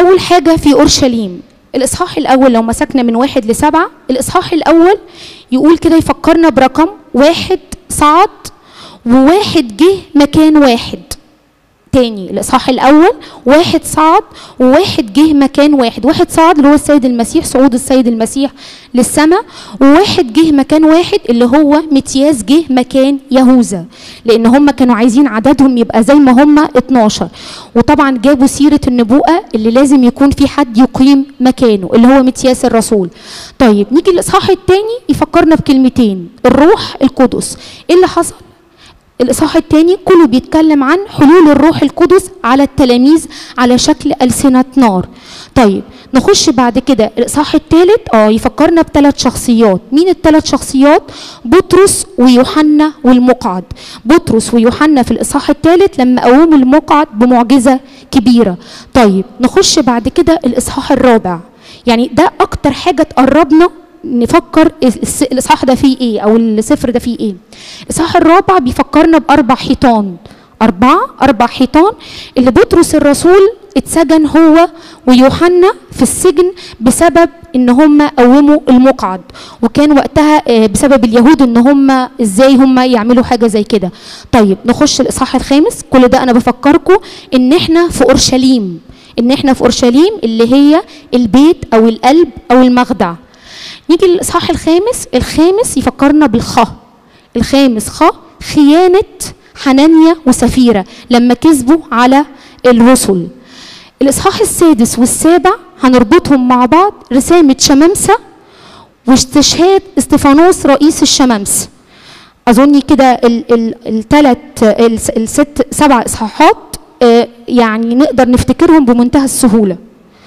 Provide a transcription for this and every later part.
أول حاجة في أورشليم الإصحاح الأول لو مسكنا من واحد لسبعة الإصحاح الأول يقول كده يفكرنا برقم واحد صعد وواحد جه مكان واحد تاني الإصحاح الأول واحد صعد وواحد جه مكان واحد واحد صعد اللي هو السيد المسيح صعود السيد المسيح للسماء وواحد جه مكان واحد اللي هو متياز جه مكان يهوذا لأن هم كانوا عايزين عددهم يبقى زي ما هم 12 وطبعا جابوا سيرة النبوءة اللي لازم يكون في حد يقيم مكانه اللي هو متياس الرسول طيب نيجي الإصحاح الثاني يفكرنا بكلمتين الروح القدس إيه اللي حصل الإصحاح الثاني كله بيتكلم عن حلول الروح القدس على التلاميذ على شكل ألسنة نار طيب نخش بعد كده الإصحاح الثالث اه يفكرنا بثلاث شخصيات مين الثلاث شخصيات بطرس ويوحنا والمقعد بطرس ويوحنا في الإصحاح الثالث لما قوموا المقعد بمعجزة كبيرة طيب نخش بعد كده الإصحاح الرابع يعني ده أكتر حاجة تقربنا نفكر الس- الاصحاح ده فيه ايه او السفر ده فيه ايه الاصحاح الرابع بيفكرنا باربع حيطان اربعه اربع حيطان اللي بطرس الرسول اتسجن هو ويوحنا في السجن بسبب ان هم قوموا المقعد وكان وقتها آه، بسبب اليهود ان هم ازاي هم يعملوا حاجه زي كده طيب نخش الاصحاح الخامس كل ده انا بفكركم ان احنا في اورشليم ان احنا في اورشليم اللي هي البيت او القلب او المخدع نيجي للاصحاح الخامس الخامس يفكرنا بالخ الخامس خ خيانه حنانيا وسفيره لما كذبوا على الرسل الاصحاح السادس والسابع هنربطهم مع بعض رسامه شمامسه واستشهاد استفانوس رئيس الشمامسه اظن كده الثلاث الست سبع اصحاحات آه، يعني نقدر نفتكرهم بمنتهى السهوله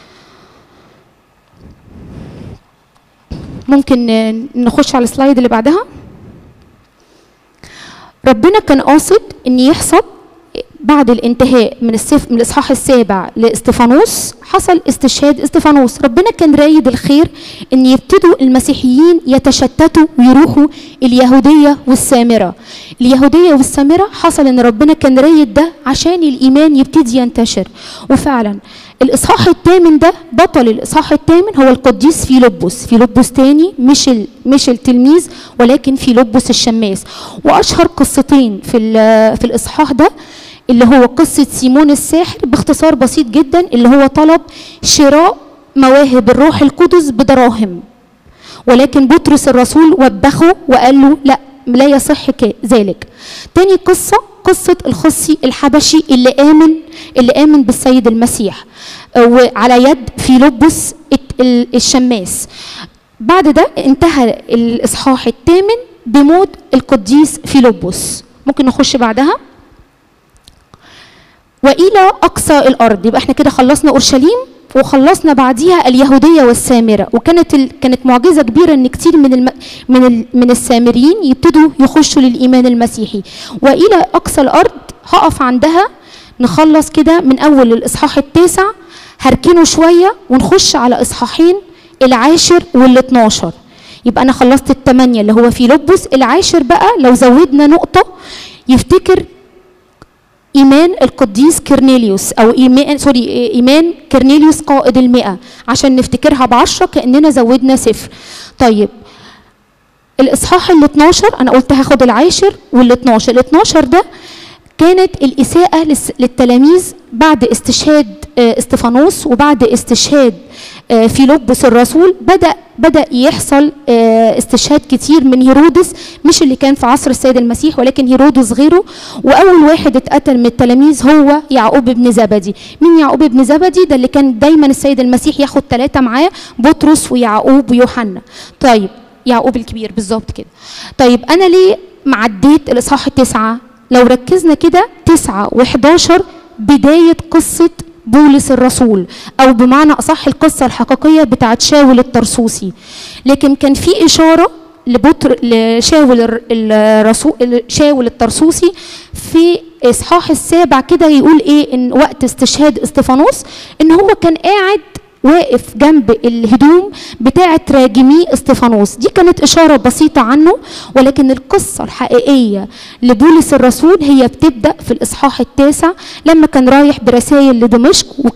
ممكن آه، نخش على السلايد اللي بعدها ربنا كان قاصد ان يحصل بعد الانتهاء من السف من الاصحاح السابع لاستفانوس حصل استشهاد استفانوس ربنا كان رايد الخير ان يبتدوا المسيحيين يتشتتوا ويروحوا اليهوديه والسامره اليهوديه والسامره حصل ان ربنا كان رايد ده عشان الايمان يبتدي ينتشر وفعلا الاصحاح الثامن ده بطل الاصحاح الثامن هو القديس فيلبس فيلبس تاني مش ال- مش التلميذ ولكن فيلبس الشماس واشهر قصتين في ال- في الاصحاح ده اللي هو قصه سيمون الساحر باختصار بسيط جدا اللي هو طلب شراء مواهب الروح القدس بدراهم ولكن بطرس الرسول وبخه وقال له لا لا يصح ك- ذلك تاني قصة قصة الخصي الحبشي اللي آمن اللي آمن بالسيد المسيح آه، وعلى يد فيلبس الت- ال- الشماس بعد ده انتهى الإصحاح الثامن بموت القديس فيلبس ممكن نخش بعدها والى اقصى الارض يبقى احنا كده خلصنا اورشليم وخلصنا بعديها اليهوديه والسامره وكانت ال... كانت معجزه كبيره ان كتير من الم... من ال... من السامريين يبتدوا يخشوا للايمان المسيحي والى اقصى الارض هقف عندها نخلص كده من اول الاصحاح التاسع هركنه شويه ونخش على اصحاحين العاشر وال12 يبقى انا خلصت الثمانيه اللي هو في لبس العاشر بقى لو زودنا نقطه يفتكر ايمان القديس كرنيليوس او ايمان سوري ايمان كرنيليوس قائد المئة عشان نفتكرها بعشرة كاننا زودنا صفر طيب الاصحاح ال 12 انا قلت هاخد العاشر وال 12 ال 12 ده كانت الإساءة للس- للتلاميذ بعد استشهاد آه، استفانوس وبعد استشهاد آه، فيلبس الرسول بدأ بدأ يحصل آه، استشهاد كتير من هيرودس مش اللي كان في عصر السيد المسيح ولكن هيرودس غيره وأول واحد اتقتل من التلاميذ هو يعقوب بن زبدي مين يعقوب بن زبدي ده اللي كان دايما السيد المسيح ياخد ثلاثة معاه بطرس ويعقوب ويوحنا طيب يعقوب الكبير بالظبط كده طيب أنا ليه معديت الإصحاح التسعة لو ركزنا كده تسعة وحداشر بداية قصة بولس الرسول أو بمعنى أصح القصة الحقيقية بتاعت شاول الترسوسي لكن كان في إشارة لبطر لشاول الر- الرسول شاول الترسوسي في اصحاح السابع كده يقول ايه ان وقت استشهاد استفانوس ان هو كان قاعد واقف جنب الهدوم بتاعة راجمي استفانوس دي كانت إشارة بسيطة عنه ولكن القصة الحقيقية لبولس الرسول هي بتبدأ في الإصحاح التاسع لما كان رايح برسائل لدمشق